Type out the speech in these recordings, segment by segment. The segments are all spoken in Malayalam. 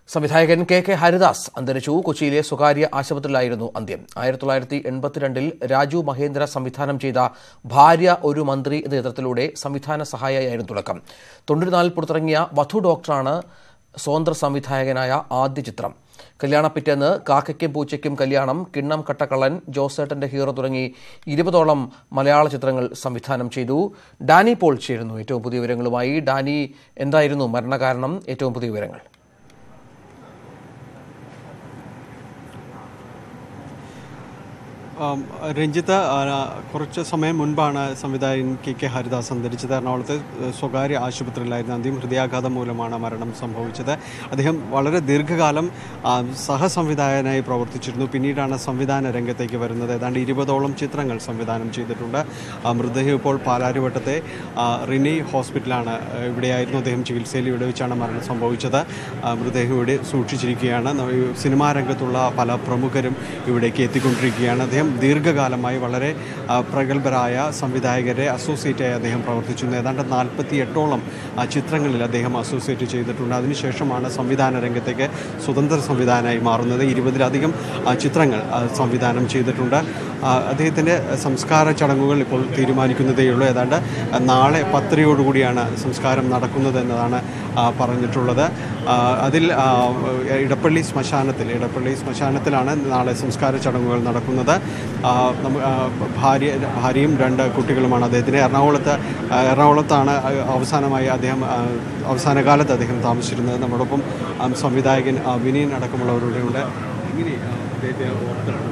സംവിധായകൻ കെ കെ ഹരിദാസ് അന്തരിച്ചു കൊച്ചിയിലെ സ്വകാര്യ ആശുപത്രിയിലായിരുന്നു അന്ത്യം ആയിരത്തി തൊള്ളായിരത്തി എൺപത്തിരണ്ടിൽ രാജു മഹേന്ദ്ര സംവിധാനം ചെയ്ത ഭാര്യ ഒരു മന്ത്രി എന്ന ചിത്രത്തിലൂടെ സംവിധാന സഹായിയായിരുന്നു തുടക്കം തൊണ്ണൂറ്റിനാലിൽ പുറത്തിറങ്ങിയ വധു ഡോക്ടറാണ് സ്വതന്ത്ര സംവിധായകനായ ആദ്യ ചിത്രം കല്യാണപ്പിറ്റേന്ന് കാക്കയ്ക്കും പൂച്ചയ്ക്കും കല്യാണം കിണ്ണം കട്ടക്കള്ളൻ ജോസേട്ടന്റെ ഹീറോ തുടങ്ങി ഇരുപതോളം മലയാള ചിത്രങ്ങൾ സംവിധാനം ചെയ്തു ഡാനി പോൾ ചേരുന്നു ഏറ്റവും പുതിയ വിവരങ്ങളുമായി ഡാനി എന്തായിരുന്നു മരണകാരണം ഏറ്റവും പുതിയ വിവരങ്ങൾ ആം, രഞ്ജിത്ത് ആ, കുറച്ച് സമയം മുൻപാണ് സംവിധായകൻ കെ കെ ഹരിദാസ് അന്തരിച്ചത് എറണാകുളത്ത് സ്വകാര്യ ആശുപത്രിയിലായിരുന്നു അന്ത്യം ഹൃദയാഘാതം മൂലമാണ് മരണം സംഭവിച്ചത് അദ്ദേഹം വളരെ ദീർഘകാലം ആ, സഹസംവിധായകനായി പ്രവർത്തിച്ചിരുന്നു പിന്നീടാണ് സംവിധാന രംഗത്തേക്ക് വരുന്നത് ഏതാണ്ട് ഇരുപതോളം ചിത്രങ്ങൾ സംവിധാനം ചെയ്തിട്ടുണ്ട് ആ, മൃതദേഹം ഇപ്പോൾ പാലാരിവട്ടത്തെ ആ, റിനി ഹോസ്പിറ്റലാണ് ആ, ഇവിടെയായിരുന്നു അദ്ദേഹം ചികിത്സയിൽ ഇവിടെ വെച്ചാണ് മരണം സംഭവിച്ചത് ആ, മൃതദേഹം ഇവിടെ സൂക്ഷിച്ചിരിക്കുകയാണ് ന- ഈ സിനിമാ രംഗത്തുള്ള പല പ്രമുഖരും ഇവിടേക്ക് എത്തിക്കൊണ്ടിരിക്കുകയാണ് അദ്ദേഹം ദീർഘകാലമായി വളരെ ആ, പ്രഗത്ഭരായ സംവിധായകരെ അസോസിയേറ്റായി അദ്ദേഹം പ്രവർത്തിച്ചിരുന്നു ഏതാണ്ട് നാൽപ്പത്തി എട്ടോളം ആ, ചിത്രങ്ങളിൽ അദ്ദേഹം അസോസിയേറ്റ് ചെയ്തിട്ടുണ്ട് അതിനുശേഷമാണ് സംവിധാന രംഗത്തേക്ക് സ്വതന്ത്ര സംവിധാനമായി മാറുന്നത് ഇരുപതിലധികം ആ, ചിത്രങ്ങൾ ആ, സംവിധാനം ചെയ്തിട്ടുണ്ട് ആ, അദ്ദേഹത്തിൻ്റെ സംസ്കാര ചടങ്ങുകൾ ഇപ്പോൾ തീരുമാനിക്കുന്നതേയുള്ളൂ ഏതാണ്ട് നാളെ പത്തരയോടുകൂടിയാണ് സംസ്കാരം നടക്കുന്നത് എന്നതാണ് ആ, പറഞ്ഞിട്ടുള്ളത് ആ, അതിൽ ആ, ഇടപ്പള്ളി ശ്മശാനത്തിൽ ഇടപ്പള്ളി ശ്മശാനത്തിലാണ് നാളെ സംസ്കാര ചടങ്ങുകൾ നടക്കുന്നത് ആ, നമ്മ- ആ, ഭാര്യ ഭാര്യയും രണ്ട് കുട്ടികളുമാണ് അദ്ദേഹത്തിന് എറണാകുളത്ത് ആ, എറണാകുളത്താണ് അവസാനമായി അദ്ദേഹം ആ, അവസാന കാലത്ത് അദ്ദേഹം താമസിച്ചിരുന്നത് നമ്മോടൊപ്പം ആ, സംവിധായകൻ ആ, വിനീൻ അടക്കമുള്ളവരുടെ ഉണ്ട് ഇങ്ങനെ ആ, അദ്ദേഹത്തെ ഓർത്തിട്ടുണ്ട്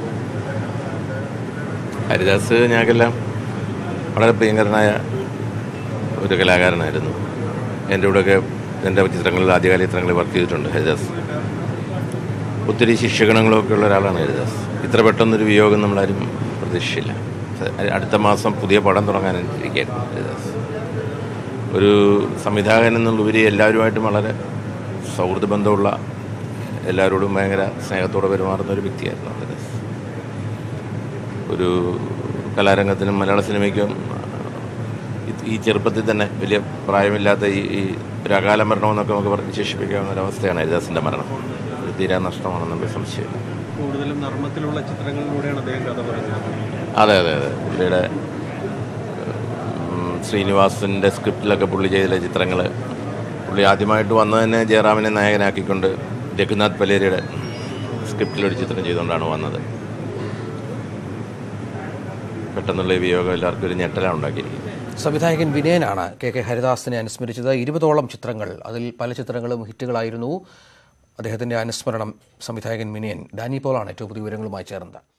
ഹരിദാസ് ഞങ്ങൾക്കെല്ലാം വളരെ പ്രിയങ്കരനായ ഒരു കലാകാരനായിരുന്നു എൻ്റെ കൂടെയൊക്കെ എൻ്റെ ചിത്രങ്ങളിൽ ആദ്യകാല ചിത്രങ്ങളിൽ വർക്ക് ചെയ്തിട്ടുണ്ട് ഹരിദാസ് ഒത്തിരി ശിക്ഷഗണങ്ങളൊക്കെ ഉള്ള ഒരാളാണ് ഹരിദാസ് ഇത്ര പെട്ടെന്നൊരു വിയോഗം നമ്മളാരും പ്രതീക്ഷിച്ചില്ല അടുത്ത മാസം പുതിയ പടം തുടങ്ങാനിരിക്കുകയായിരുന്നു ഹരിദാസ് ഒരു സംവിധായകൻ എന്നുള്ളവരി എല്ലാവരുമായിട്ടും വളരെ സൗഹൃദ ബന്ധമുള്ള എല്ലാവരോടും ഭയങ്കര സ്നേഹത്തോടെ പെരുമാറുന്ന ഒരു വ്യക്തിയായിരുന്നു ഹരിദാസ് ഒരു കലാരംഗത്തിനും മലയാള സിനിമയ്ക്കും ഇത് ഈ ചെറുപ്പത്തിൽ തന്നെ വലിയ പ്രായമില്ലാത്ത ഈ ഈ ഒരു അകാല മരണമെന്നൊക്കെ നമുക്ക് പറഞ്ഞ് വിശേഷിപ്പിക്കാവുന്ന ഒരവസ്ഥയാണ് ഹരിദാസിൻ്റെ മരണം ഒരു തീരാ നഷ്ടമാണെന്നുള്ള സംശയമില്ല കൂടുതലും നർമ്മത്തിലുള്ള ചിത്രങ്ങളിലൂടെയാണ് അദ്ദേഹം കഥ പറയുന്നത് അതെ അതെ അതെ പുള്ളിയുടെ ഉം, ശ്രീനിവാസൻ്റെ സ്ക്രിപ്റ്റിലൊക്കെ പുള്ളി ചെയ്ത ചിത്രങ്ങൾ പുള്ളി ആദ്യമായിട്ട് വന്നത് തന്നെ ജയറാമിനെ നായകനാക്കിക്കൊണ്ട് രഘുനാഥ് പലേരിയുടെ സ്ക്രിപ്റ്റിലൊരു ചിത്രം ചെയ്തുകൊണ്ടാണ് വന്നത് പെട്ടെന്നുള്ള ഈ വിയോഗം എല്ലാവർക്കും ഒരു ഞെട്ടലാണ് ഉണ്ടാക്കിയിരിക്കുന്നത് സംവിധായകൻ വിനയനാണ് കെ കെ ഹരിദാസിനെ അനുസ്മരിച്ചത് ഇരുപതോളം ചിത്രങ്ങൾ അതിൽ പല ചിത്രങ്ങളും ഹിറ്റുകളായിരുന്നു അദ്ദേഹത്തിന്റെ അനുസ്മരണം സംവിധായകൻ വിനയൻ ഡാനി പോളാണ് ഏറ്റവും പുതിയ വിവരങ്ങളുമായി ചേർന്നത്